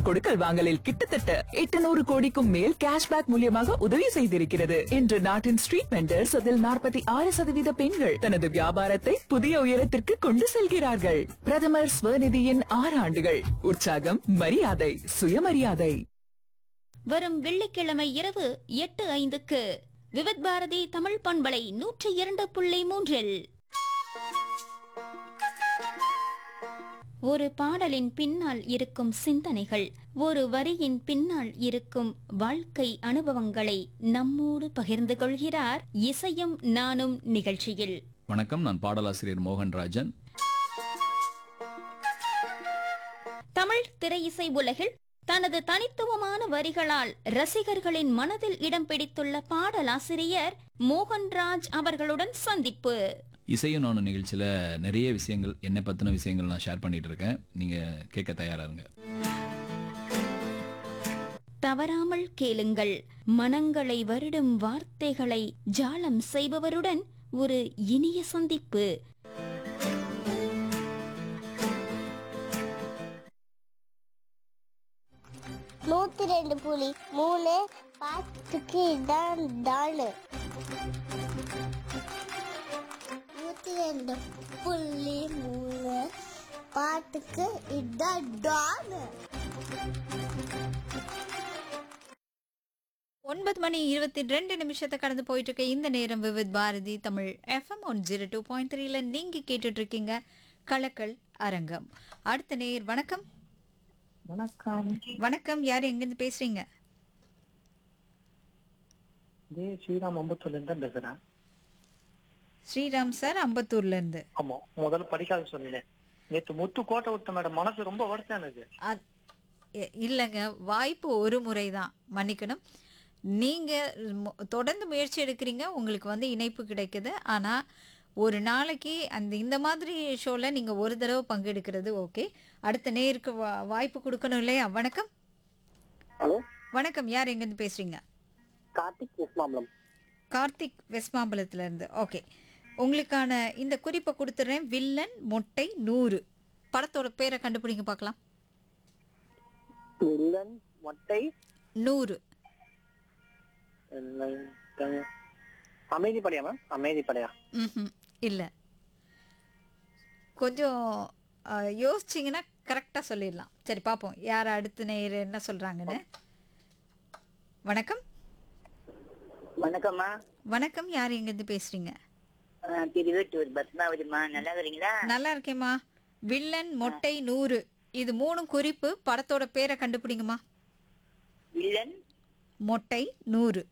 கொடுக்கல் வாங்கலில் கிட்டத்தட்ட எட்டுநூறு கோடிக்கும் மேல் கேஷ்பேக் மூலியமாக உதவி செய்திருக்கிறது இன்று நாட்டின் ஸ்ட்ரீட் வெண்டர்ஸ் அதில் நாற்பத்தி ஆறு சதவீத பெண்கள் தனது வியாபாரத்தை புதிய உயரத்திற்கு கொண்டு செல்கிறார்கள் பிரதமர் ஸ்வநிதியின் ஆறு ஆண்டுகள் உற்சாகம் மரியாதை சுயமரியாதை வரும் வெள்ளிக்கிழமை இரவு எட்டு ஐந்துக்கு விவித் பாரதி தமிழ் பண்பலை நூற்றி இரண்டு புள்ளி மூன்றில் ஒரு பாடலின் பின்னால் இருக்கும் சிந்தனைகள் ஒரு வரியின் பின்னால் இருக்கும் வாழ்க்கை அனுபவங்களை நம்மோடு பகிர்ந்து கொள்கிறார் இசையும் நானும் நிகழ்ச்சியில் வணக்கம் நான் பாடலாசிரியர் மோகன்ராஜன் தமிழ் திரையிசை உலகில் தனது தனித்துவமான வரிகளால் ரசிகர்களின் மனதில் இடம் பிடித்துள்ள பாடலாசிரியர் மோகன்ராஜ் அவர்களுடன் சந்திப்பு இசையும் நானும் நிகழ்ச்சியில நிறைய விஷயங்கள் என்னை பத்தின விஷயங்கள் நான் ஷேர் பண்ணிட்டு இருக்கேன் நீங்க கேட்க தயாரா இருங்க தவறாமல் கேளுங்கள் மனங்களை வருடும் வார்த்தைகளை ஜாலம் செய்பவருடன் ஒரு இனிய சந்திப்பு நூத்தி ரெண்டு புலி மூணு பாட்டுக்கு இதான் டாலு நூத்தி ரெண்டு புள்ளி மூணு பாட்டுக்கு இதான் டாலு ஒன்பது மணி இருபத்தி ரெண்டு நிமிஷத்தை கடந்து போயிட்டு இருக்க இந்த நேரம் Vividh Bharati Tamil FM one zero two point த்ரீல நீங்க கேட்டுட்டு இருக்கீங்க கலக்கல் அரங்கம் அடுத்த நேர் வணக்கம் வணக்கம் வணக்கம் யார் எங்கிருந்து பேசுறீங்க இதே ஸ்ரீராம் அம்பத்தூர்ல இருந்து தான் பேசுறேன் ஸ்ரீராம் சார் அம்பத்தூர்ல இருந்து ஆமா முதல்ல படிக்காத சொன்னேன் நேத்து முத்து கோட்டை விட்ட மேடம் மனசு ரொம்ப வருத்தம் எனக்கு அத்- எ- இல்லைங்க வாய்ப்பு ஒரு முறை தான் மன்னிக்கணும் நீங்க மு- தொடர்ந்து முயற்சி எடுக்கிறீங்க உங்களுக்கு வந்து இணைப்பு கிடைக்குது ஆனா ஒரு நாளைக்கு அந்த இந்த மாதிரி ஷோல நீங்க ஒரு தடவை பங்கெடுக்கிறது ஓகே அடுத்த நேருக்கு வா- வாய்ப்பு கொடுக்கணும் இல்லையா வணக்கம் ஹலோ வணக்கம் யார் எங்கேருந்து பேசுறீங்க கார்த்திக் உஸ்மாமலம் கார்த்திக் வெஸ்மாம்பலத்துல இருந்து ஓகே உங்களுக்கான இந்த குறிப்பை கொடுத்துட்றேன் வில்லன் மொட்டை நூறு படத்தோட பேரை கண்டுபிடிங்க பார்க்கலாம் வில்லன் மொட்டை நூறு அமைதி படையா மேம் அமைதி படையா ம்ஹும். இல்ல கொஞ்சம் ஆ, யோசிச்சீங்கன்னா கரெக்டாக சொல்லிடலாம் சரி பார்ப்போம் யார் அடுத்த நேர் என்ன சொல்றாங்கன்னு வணக்கம் வணக்கம்மா வணக்கம் யார் எங்கேருந்து பேசுறீங்க அஹ் திருவெட்டூர் பத்மாவதிம்மா நல்லா இருக்கிறீங்களா நல்லா இருக்கேம்மா வில்லன் மொட்டை நூறு இது மூணும் குறிப்பு படத்தோட பேரை கண்டுபிடிங்கம்மா வில்லன் மொட்டை நூறு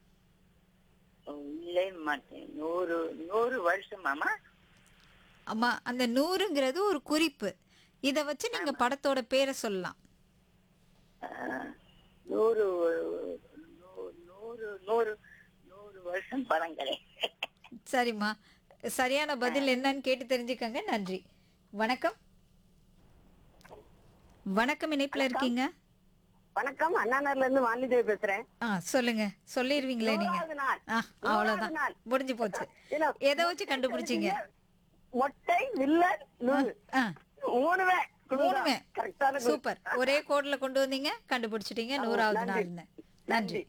இல்லை மாட்டேன் நூறு நூறு வருஷமாமா அம்மா அந்த நூறுங்கிறது ஒரு குறிப்பு இதை வச்சு நீங்க படத்தோட பேரை சொல்லலாம் அஹ் நூறு நூ- நூறு நூறு நூறு வருஷம் பழங்களே சரிம்மா சரியான பதில் என்னன்னு கேட்டு தெரிஞ்சுக்கங்க நன்றி வணக்கம் வணக்கம் இணைப்புல இருக்கீங்க வணக்கம் அண்ணாநகர்ல இருந்து வாலிதேவி பேசுறேன் ஆ சொல்லுங்க சொல்லிருவீங்களே நீங்க நூறாவது நாள். ஆ நூறாவது அவ்வளவுதான் நாள். முடிஞ்சு போச்சு இல்ல, எதை வச்சு கண்டுபிடிச்சீங்க மொட்டை வில்லன் நூறு ஆ மூணுமே மூணுமே கரெக்டான குழு. சூப்பர் ஒரே கோட்ல கொண்டு வந்தீங்க கண்டுபிடிச்சிட்டீங்க நூறாவது நன்றி. நாள்னு நன்றி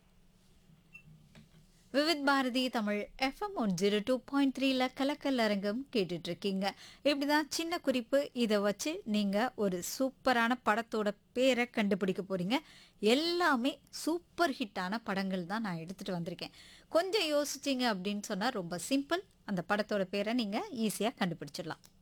Vividh Bharati Tamil FM one zero two point த்ரீல கலக்கல் அரங்கம் கேட்டுட்டு இருக்கீங்க இப்படிதான் சின்ன குறிப்பு இதை வச்சு நீங்க ஒரு சூப்பரான படத்தோட பேரை கண்டுபிடிக்க போறீங்க எல்லாமே சூப்பர் ஹிட்டான படங்கள் தான் நான் எடுத்துட்டு வந்திருக்கேன் கொஞ்சம் யோசிச்சீங்க அப்படின்னு சொன்னா ரொம்ப சிம்பிள் அந்த படத்தோட பேரை நீங்க ஈஸியா கண்டுபிடிச்சிடலாம்